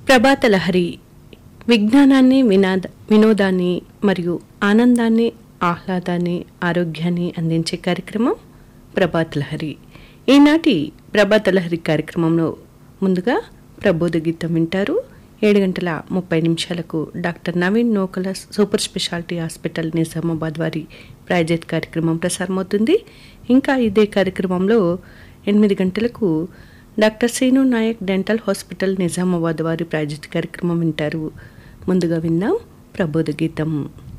ప్రభాత లహరి విజ్ఞానాన్ని వినాద వినోదాన్ని మరియు ఆనందాన్ని ఆహ్లాదాన్ని ఆరోగ్యాన్ని అందించే కార్యక్రమం ప్రభాత లహరి ఈనాటి ప్రభాత లహరి కార్యక్రమంలో ముందుగా ప్రబోధ గీతం వింటారు ఏడు గంటల ముప్పై నిమిషాలకు doctor Naveen Nokala super speciality hospital Nizamabad వారి ప్రాయోజిత కార్యక్రమం ప్రసారమవుతుంది ఇంకా ఇదే కార్యక్రమంలో ఎనిమిది గంటలకు doctor Seenu Naik dental hospital Nizamabad వారి ప్రాయోజిత కార్యక్రమం వింటారు ముందుగా విందాం ప్రబోధ గీతం